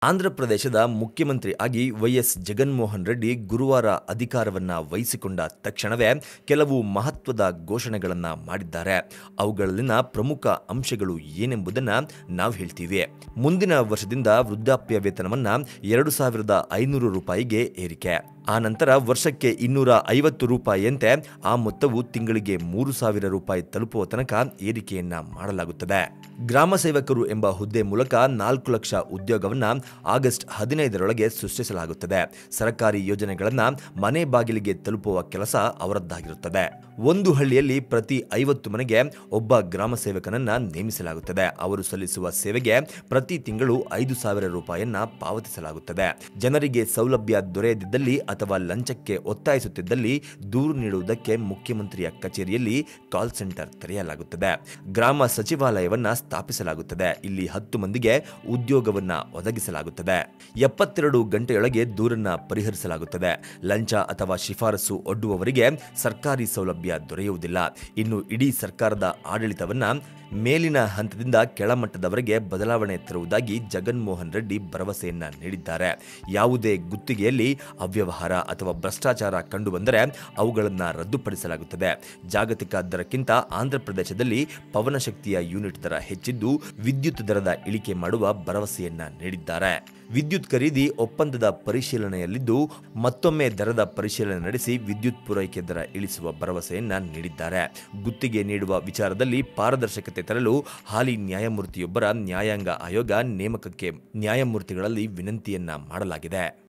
ಆಂಧ್ರಪ್ರದೇಶದ ಮುಖ್ಯಮಂತ್ರಿ ಆಗಿ ವೈಎಸ್ ಜಗನ್ಮೋಹನ್ ರೆಡ್ಡಿ ಗುರುವಾರ ಅಧಿಕಾರವನ್ನ ವಹಿಸಿಕೊಂಡ ತಕ್ಷಣವೇ ಕೆಲವು ಮಹತ್ವದ ಘೋಷಣೆಗಳನ್ನ ಮಾಡಿದ್ದಾರೆ ಅವುಗಳಲ್ಲಿನ ಪ್ರಮುಖ ಅಂಶಗಳು ಏನೆಂಬುದನ್ನ ನಾವು ಹೇಳ್ತೀವಿ ಮುಂದಿನ ವರ್ಷದಿಂದ ವೃದ್ಧಾಪ್ಯ ವೇತನವನ್ನ ಎರಡು ಸಾವಿರದ ಐನೂರು ರೂಪಾಯಿಗೆ ಏರಿಕೆ ಆ ನಂತರ ವರ್ಷಕ್ಕೆ ಇನ್ನೂರ ಐವತ್ತು ರೂಪಾಯಿಯಂತೆ ಆ ಮೊತ್ತವು ತಿಂಗಳಿಗೆ ಮೂರು ಸಾವಿರ ರೂಪಾಯಿ ತಲುಪುವ ತನಕ ಏರಿಕೆಯನ್ನ ಮಾಡಲಾಗುತ್ತದೆ ಗ್ರಾಮ ಸೇವಕರು ಎಂಬ ಹುದ್ದೆ ಮೂಲಕ ನಾಲ್ಕು ಲಕ್ಷ ಉದ್ಯೋಗವನ್ನ ಆಗಸ್ಟ್ ಹದಿನೈದರೊಳಗೆ ಸೃಷ್ಟಿಸಲಾಗುತ್ತದೆ ಸರ್ಕಾರಿ ಯೋಜನೆಗಳನ್ನ ಮನೆ ಬಾಗಿಲಿಗೆ ತಲುಪುವ ಕೆಲಸ ಅವರದ್ದಾಗಿರುತ್ತದೆ ಒಂದು ಹಳ್ಳಿಯಲ್ಲಿ ಪ್ರತಿ ಐವತ್ತು ಮನೆಗೆ ಒಬ್ಬ ಗ್ರಾಮ ಸೇವಕನನ್ನ ನೇಮಿಸಲಾಗುತ್ತದೆ ಅವರು ಸಲ್ಲಿಸುವ ಸೇವೆಗೆ ಪ್ರತಿ ತಿಂಗಳು ಐದು ಸಾವಿರ ರೂಪಾಯಿಯನ್ನ ಪಾವತಿಸಲಾಗುತ್ತದೆ ಜನರಿಗೆ ಸೌಲಭ್ಯ ದೊರೆಯದಿದ್ದಲ್ಲಿ ಅಥವಾ ಲಂಚಕ್ಕೆ ಒತ್ತಾಯಿಸುತ್ತಿದ್ದಲ್ಲಿ ದೂರು ನೀಡುವುದಕ್ಕೆ ಮುಖ್ಯಮಂತ್ರಿಯ ಕಚೇರಿಯಲ್ಲಿ ಕಾಲ್ ಸೆಂಟರ್ ತೆರೆಯಲಾಗುತ್ತದೆ ಗ್ರಾಮ ಸಚಿವಾಲಯವನ್ನ ಸ್ಥಾಪಿಸಲಾಗುತ್ತದೆ ಇಲ್ಲಿ ಹತ್ತು ಮಂದಿಗೆ ಉದ್ಯೋಗವನ್ನ ಒದಗಿಸಲಾಗುತ್ತದೆ ಎಪ್ಪತ್ತೆರಡು ಗಂಟೆಯೊಳಗೆ ದೂರನ್ನ ಪರಿಹರಿಸಲಾಗುತ್ತದೆ ಲಂಚ ಅಥವಾ ಶಿಫಾರಸು ಒಡ್ಡುವವರಿಗೆ ಸರ್ಕಾರಿ ಸೌಲಭ್ಯ ದೊರೆಯುವುದಿಲ್ಲ ಇನ್ನು ಇಡೀ ಸರ್ಕಾರದ ಆಡಳಿತವನ್ನ ಮೇಲಿನ ಹಂತದಿಂದ ಕೆಳಮಟ್ಟದವರೆಗೆ ಬದಲಾವಣೆ ತರುವುದಾಗಿ ಜಗನ್ಮೋಹನ್ ರೆಡ್ಡಿ ಭರವಸೆಯನ್ನ ನೀಡಿದ್ದಾರೆ ಯಾವುದೇ ಗುತ್ತಿಗೆಯಲ್ಲಿ ಅವ್ಯವಹಾರ ಅಥವಾ ಭ್ರಷ್ಟಾಚಾರ ಕಂಡುಬಂದರೆ ಅವುಗಳನ್ನು ರದ್ದುಪಡಿಸಲಾಗುತ್ತದೆ ಜಾಗತಿಕ ದರಕ್ಕಿಂತ ಆಂಧ್ರಪ್ರದೇಶದಲ್ಲಿ ಪವನಶಕ್ತಿಯ ಯೂನಿಟ್ ದರ ಹೆಚ್ಚಿದ್ದು ವಿದ್ಯುತ್ ದರದ ಇಳಿಕೆ ಮಾಡುವ ಭರವಸೆಯನ್ನ ನೀಡಿದ್ದಾರೆ ವಿದ್ಯುತ್ ಖರೀದಿ ಒಪ್ಪಂದದ ಪರಿಶೀಲನೆಯಲ್ಲಿದ್ದು ಮತ್ತೊಮ್ಮೆ ದರದ ಪರಿಶೀಲನೆ ನಡೆಸಿ ವಿದ್ಯುತ್ ಪೂರೈಕೆ ದರ ಇಳಿಸುವ ಭರವಸೆಯನ್ನ ನೀಡಿದ್ದಾರೆ ಗುತ್ತಿಗೆ ನೀಡುವ ವಿಚಾರದಲ್ಲಿ ಪಾರದರ್ಶಕತೆ ತರಲು ಹಾಲಿ ನ್ಯಾಯಮೂರ್ತಿಯೊಬ್ಬರ ನ್ಯಾಯಾಂಗ ಆಯೋಗ ನೇಮಕಕ್ಕೆ ನ್ಯಾಯಮೂರ್ತಿಗಳಲ್ಲಿ ವಿನಂತಿಯನ್ನ ಮಾಡಲಾಗಿದೆ